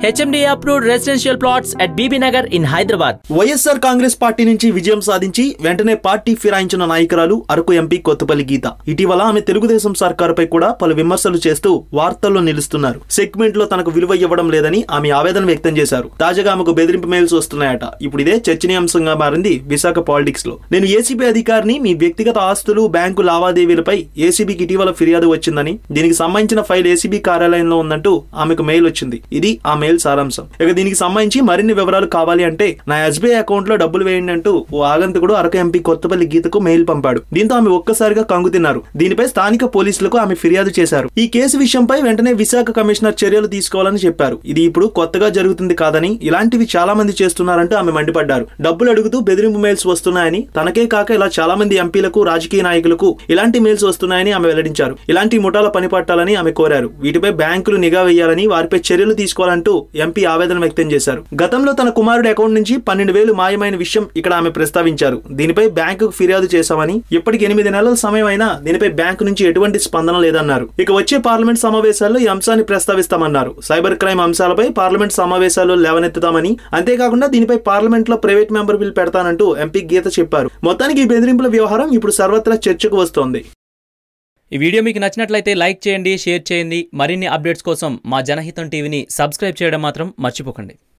HMD approved residential plots at BB Nagar in Hyderabad. YSR Congress party నుంచి విజయం సాధించి వెంటనే పార్టీ ఫిరాయించిన నాయకురాలు అరకు ఎంపీ కొత్తపల్లి గీత ఇటీవల ఆమె తెలుగుదేశం సర్కారుపై కూడా పలు విమర్శలు చేస్తూ వార్తల్లో నిలుస్తున్నారు సెగ్మెంట్ లో తనకు విలువ ఇవ్వడం లేదని ఆమె ఆవేదన వ్యక్తం చేశారు తాజాగా ఆమెకు బెదిరింపు మెయిల్స్ వస్తున్నాయట ఇప్పుడు ఇదే చర్చనీయాంశంగా మారింది విశాఖ పాలిటిక్స్ లో నేను ఏసీబీ అధికారిని మీ వ్యక్తిగత ఆస్తులు బ్యాంకు లావాదేవీలపై ఏసీబీకి ఇటీవల ఫిర్యాదు వచ్చిందని దీనికి సంబంధించిన ఫైల్ ఏసీబీ కార్యాలయంలో ఉందంటూ ఆమెకు మెయిల్ వచ్చింది ఇది ఆ మెయిల్ సారాంశం ఇక దీనికి సంబంధించి మరిన్ని వివరాలు కావాలి అంటే నా ఎస్బీఐ అకౌంట్ లో డబ్బులు వేయండి అంటూ ఓ ఆగంతకుడు అరకు ఎంపీ కొత్తపల్లి గీతకు మెయిల్ పంపాడు దీంతో ఆమె ఒక్కసారిగా కంగు తిన్నారు దీనిపై స్థానిక పోలీసులకు ఆమె ఫిర్యాదు చేశారు ఈ కేసు విషయంపై వెంటనే విశాఖ కమిషనర్ చర్యలు తీసుకోవాలని చెప్పారు ఇది ఇప్పుడు కొత్తగా జరుగుతుంది కాదని ఇలాంటివి చాలా మంది చేస్తున్నారంటూ ఆమె మండిపడ్డారు డబ్బులు అడుగుతూ బెదిరింపు మెయిల్స్ వస్తున్నాయని తనకే కాక ఇలా చాలా మంది ఎంపీలకు రాజకీయ నాయకులకు ఇలాంటి మెయిల్స్ వస్తున్నాయని ఆమె వెల్లడించారు ఇలాంటి ముఠాల పని పట్టాలని ఆమె కోరారు వీటిపై బ్యాంకులు నిఘా వేయాలని వారిపై చర్యలు తీసుకోవాలంటూ ఎంపీ ఆవేదన వ్యక్తం చేశారు గతంలో తన కుమారుడి అకౌంట్ నుంచి పన్నెండు వేలు మాయమైన విషయం ఇక్కడ ఆమె ప్రస్తావించారు దీనిపై బ్యాంకుకు ఫిర్యాదు చేశామని ఇప్పటికి ఎనిమిది నెలల సమయం అయినా దీనిపై బ్యాంకు నుంచి ఎటువంటి స్పందన లేదన్నారు ఇక వచ్చే పార్లమెంట్ సమావేశాల్లో ఈ అంశాన్ని ప్రస్తావిస్తామన్నారు సైబర్ క్రైమ్ అంశాలపై పార్లమెంట్ సమావేశాల్లో లేవనెత్తుతామని అంతేకాకుండా దీనిపై పార్లమెంట్ లో ప్రైవేట్ మెంబర్ బిల్ పెడతానంటూ ఎంపీ గీత చెప్పారు మొత్తానికి ఈ బెదిరింపుల వ్యవహారం ఇప్పుడు సర్వత్రా చర్చకు వస్తోంది ఈ వీడియో మీకు నచ్చినట్లయితే లైక్ చేయండి షేర్ చేయండి మరిన్ని అప్డేట్స్ కోసం మా జనహితం టీవీని సబ్స్క్రైబ్ చేయడం మాత్రం మర్చిపోకండి